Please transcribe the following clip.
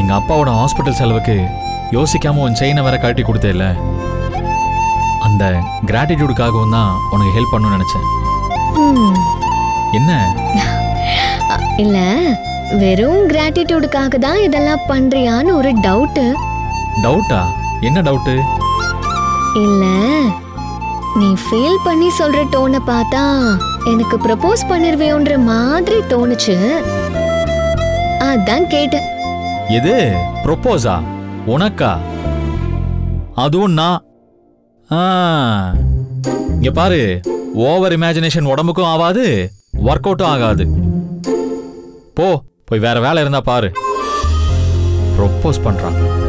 எங்க அப்பாவோட ஹாஸ்பிட்டல் செலவுக்கு யோசிக்காம உன் செயினை வேற கழட்டி கொடுத்தேல்ல அந்த கிராட்டிடியூடுக்காகவும் தான் உனக்கு ஹெல்ப் பண்ணணும்னு நினைச்சேன் ம், என்ன அ, இல்ல வெறும் கிராட்டிடியூடுக்காக தான் இதெல்லாம் பண்றியான்னு ஒரு டவுட்டு டவுட்டா என்ன டவுட்டு இல்ல நீ ஃபீல் பண்ணி சொல்ற டோனை பார்த்தா எனக்கு ப்ரப்போஸ் பண்ணிருவேன்ற மாதிரி தோணுச்சு அதான் கேட்டேன் எது ப்ரொப்போஸா உனக்கா அதுவும் நான் ஆ இங்க பாரு ஓவர் இமேஜினேஷன் உடம்புக்கும் ஆகாது ஒர்க் அவுட்டும் ஆகாது போ போய் வேற வேலை இருந்தா பாரு ப்ரொப்போஸ் பண்றான்